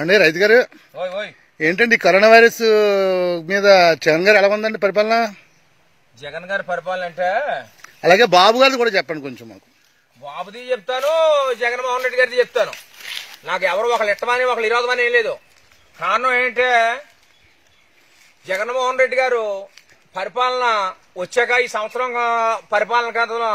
ఏమండి రైతు గారు ఓయ్ ఓయ్ ఏంటండి కరోనా వైరస్ మీద జగన్ గారు ఎలా ఉందండి పరిపాలన జగన్ గారి పరిపాలన అంటే అలాగే బాబు గారిది కూడా చెప్పండి కొంచెం మాకు బాబుది చెప్తాను జగన్మోహన్ రెడ్డి గారిది చెప్తాను నాకు ఎవరు ఒకళ్ళు ఇట్టమని ఒకళ్ళు ఇరోధమని ఏం లేదు కారణం ఏంటంటే జగన్మోహన్ రెడ్డి గారు పరిపాలన వచ్చాక ఈ సంవత్సరం పరిపాలన కాలంలో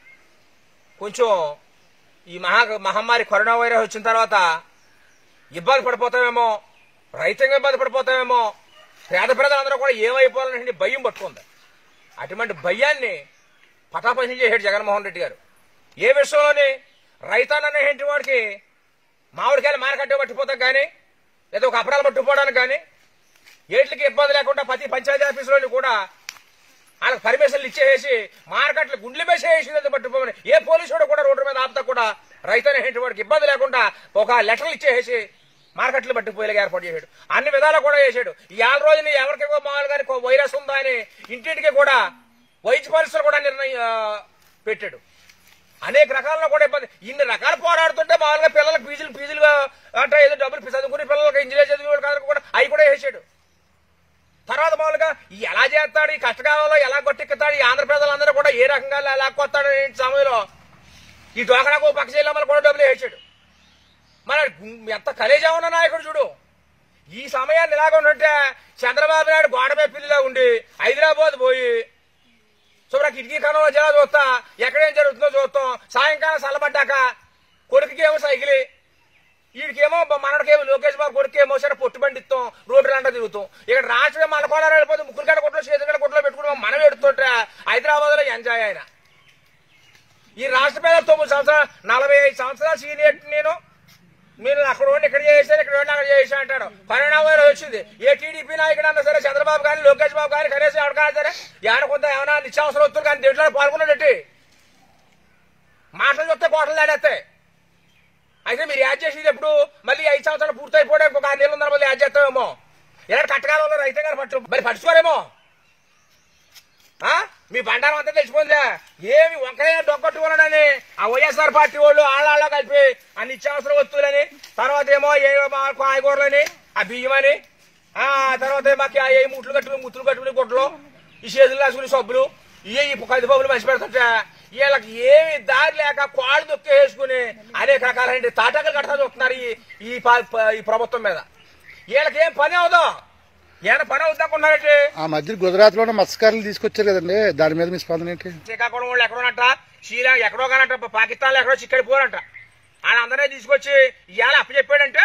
కొంచెం ఈ మహా మహమ్మారి కరోనా వైరస్ వచ్చిన తర్వాత ఇబ్బంది పడిపోతామేమో రైతంగా ఇబ్బంది పడిపోతామేమో పేద ప్రజలందరూ కూడా ఏమైపోవాలని భయం పట్టుకుంది అటువంటి భయాన్ని పటాపంచం చేశాడు జగన్మోహన్ రెడ్డి గారు ఏ విషయంలోని రైతాననేటువంటి వాడికి మామిడికాయలు మార్కెట్ పట్టిపోతాం కానీ లేదా ఒక అపరాలు పట్టుకుపోవడానికి కానీ ఏట్లకి ఇబ్బంది లేకుండా ప్రతి పంచాయతీ ఆఫీసులోని కూడా వాళ్ళకి పర్మిషన్లు ఇచ్చేసి మార్కెట్లు గుండ్లు వేసేసి పట్టుకోమని ఏ పోలీసుడు కూడా రోడ్డు మీద ఆపుతా కూడా రైతు వాడికి ఇబ్బంది లేకుండా ఒక లెటర్లు ఇచ్చేసి మార్కెట్లు పట్టుకుపోయేలాగా ఏర్పాటు చేశాడు అన్ని విధాలు కూడా చేశాడు ఈ ఆరు రోజుని ఎవరికి మామూలు గారికి వైరస్ ఉందా అని ఇంటింటికి కూడా వైద్య పరీక్షలు కూడా నిర్ణయం ఆ, పెట్టాడు అనేక రకాలలో కూడా ఇబ్బంది ఇన్ని రకాలు పోరాడుతుంటే మామూలుగా పిల్లలకు ఫీజులు ఫీజులుగా అంటే ఏదో డబ్బులు చదువుకునే పిల్లలకి ఇంజనీర్ చదివే వాళ్ళకి కూడా అవి కూడా వేసాడు తర్వాత మామూలుగా ఈ ఎలా చేస్తాడు ఈ కష్టకాలంలో ఎలా కొట్టెక్కుతాడు ఈ ఆంధ్ర ప్రజలందరూ కూడా ఏ రకంగా ఎలా కొత్తాడు అనే సమయంలో ఈ డోకరాకు పక్క జిల్లాలో కూడా డబ్బులు వేసాడు మరి గు- ఎంత కలేజా ఉన్న నాయకుడు చూడు ఈ సమయాన్ని ఇలాగ ఉంటే చంద్రబాబు నాయుడు గోడపై పిల్లిలా ఉండి హైదరాబాద్ పోయి శుభ్ర కిటికీ కణంలో జలా చూస్తా ఎక్కడేం జరుగుతుందో చూస్తాం సాయంకాలం చల్లబడ్డాక కొడుకుకి ఏమో సైకిల్ వీడికేమో మనడికేమో లోకేష్ బాబు కొడుకేమో సరే పొట్టు బండి ఇస్తాం రోడ్డు అంతా తిరుగుతాం ఇక్కడ రాష్ట్రం మన కోడాలు వెళ్ళిపోతే ముగ్గురు గడ కొట్లో చేతుగడ కొట్లో పెట్టుకుని మనం ఎడుతుంటే హైదరాబాద్ లో ఎంజాయ్ ఆయన ఈ రాష్ట్ర పేద తొమ్మిది సంవత్సరాలు నలభై ఐదు సంవత్సరాలు సీనియర్ నేను మీరు అక్కడ ఉండి ఇక్కడ చేశారు ఇక్కడ ఉండి అక్కడ చేశారు అంటాడు కరోనా వైరస్ వచ్చింది ఏ టీడీపీ నాయకుడు అన్నా సరే చంద్రబాబు కానీ లోకేష్ బాబు కానీ కనీసం ఎవరికైనా సరే ఏడ కొంత ఏమైనా నిత్యావసర వస్తువులు కానీ దేంట్లో పాల్గొన్నాడట్టి మాటలు చూస్తే కోటలు దాడేస్తాయి అయితే మీరు యాడ్ చేసేది ఎప్పుడు మళ్ళీ ఐదు సంవత్సరాలు పూర్తి అయిపోవడానికి ఒక ఆరు నెలలు ఉందని మళ్ళీ యాడ్ చేస్తామేమో ఇలా కట్టకాలంలో రైతే గారు పట్టు మరి పట్టుకోరేమో ఆ? మీ బండారం అంతా తెలిసిపోయిందా ఏమి వంకరైనా డొక్కట్టుకోనని ఆ వైఎస్ఆర్ పార్టీ వాళ్ళు ఆళ్ళ కలిపి ఆ నిత్యావసర వస్తువులని తర్వాత ఏమో ఏ కాయగూరలని ఆ బియ్యమని ఆ తర్వాత మాకు ఏ ముట్లు కట్టుకుని ముత్తులు కట్టుకుని గుడ్లు ఈ చేతులు రాసుకుని సబ్బులు ఇవే ఈ పది పబ్బులు మంచి పెడుతుంటా వీళ్ళకి ఏమి దారి లేక కాళ్ళు దొక్కి వేసుకుని అనేక రకాలైన తాటాకులు కట్టా చూస్తున్నారు ఈ ఈ ప- ప- ఈ ప్రభుత్వం మీద వీళ్ళకి ఏం పని అవుదో ఏమైనా పని అవుతాకున్నారంటే ఆ మధ్య గుజరాత్ లోనే మత్స్యకారులు తీసుకొచ్చారు కదండి దాని మీద మీ స్పందన ఏంటి శ్రీకాకుళం వాళ్ళు ఎక్కడోనంట శ్రీలా ఎక్కడో కానంట పాకిస్తాన్ లో ఎక్కడో చిక్కడి పోరంట వాళ్ళందరినీ తీసుకొచ్చి ఇవాళ అప్పచెప్పాడంటే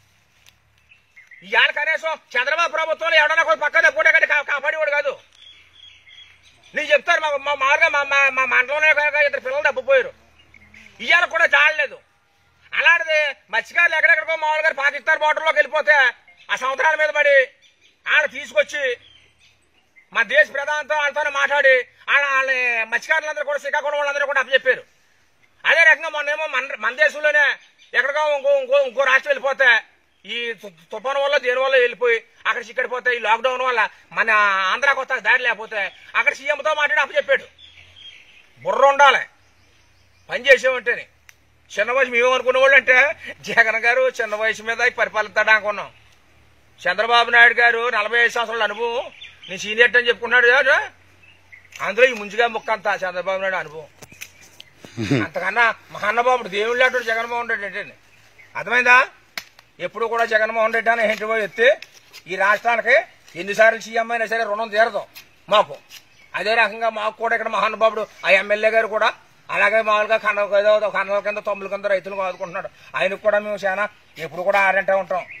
ఇవాళ కనీసం చంద్రబాబు ప్రభుత్వంలో ఎవడన్నా కూడా పక్క తప్పుడే కానీ కాపాడేవాడు కాదు నీకు చెప్తారు మా మా మామూలుగా మా మా మా మండలంలో కనుక ఇద్దరు పిల్లలు తప్పిపోయారు ఇవాళ కూడా చాలలేదు అలాంటిది మత్స్యకారులు ఎక్కడెక్కడికో మామూలుగా పాకిస్తాన్ బోర్డర్లోకి వెళ్ళిపోతే ఆ సముద్రాల మీద పడి ఆడ తీసుకొచ్చి మా దేశ ప్రధానితో వాళ్ళతో మాట్లాడి వాళ్ళ వాళ్ళ మత్స్యకారులందరూ కూడా శ్రీకాకుళం వాళ్ళందరూ కూడా అప్పచెప్పారు అదే రకంగా మొన్నేమో మన మన దేశంలోనే ఎక్కడికో ఇంకో ఇంకో ఇంకో రాష్ట్రం వెళ్ళిపోతే ఈ తు- తుఫాను వల్ల దేని వల్ల వెళ్ళిపోయి అక్కడ చిక్కడిపోతే ఈ లాక్డౌన్ వల్ల మన ఆంధ్ర కొత్త దారి లేకపోతే అక్కడ సీఎంతో మాట్లాడి అప్పచెప్పాడు బుర్ర ఉండాలి పని చేసామంటేనే చిన్న వయసు మేము అనుకునే వాళ్ళు అంటే జగన్ గారు చిన్న వయసు మీద పరిపాలిస్తాడు అనుకున్నాం చంద్రబాబు నాయుడు గారు నలభై ఐదు సంవత్సరాల అనుభవం నేను సీనియర్ అని చెప్పుకున్నాడు కదా అందులో ఈ ముందుగా ముక్క అంతా చంద్రబాబు నాయుడు అనుభవం అంతకన్నా మహానుభావుడు దేవుళ్ళు అంటాడు జగన్మోహన్ రెడ్డి అంటే అర్థమైందా ఎప్పుడు కూడా జగన్మోహన్ రెడ్డి అని ఏంటి పోయి ఎత్తి ఈ రాష్ట్రానికి ఎన్నిసార్లు సీఎం అయినా సరే రుణం తీరదు మాకు అదే రకంగా మాకు కూడా ఇక్కడ మహానుభావుడు ఆ ఎమ్మెల్యే గారు కూడా అలాగే మామూలుగా కన్న ఏదో కన్నల కింద తొమ్మిది కింద రైతులు ఆదుకుంటున్నాడు ఆయనకు కూడా మేము చాలా ఎప్పుడు కూడా ఆరంటే ఉంటాం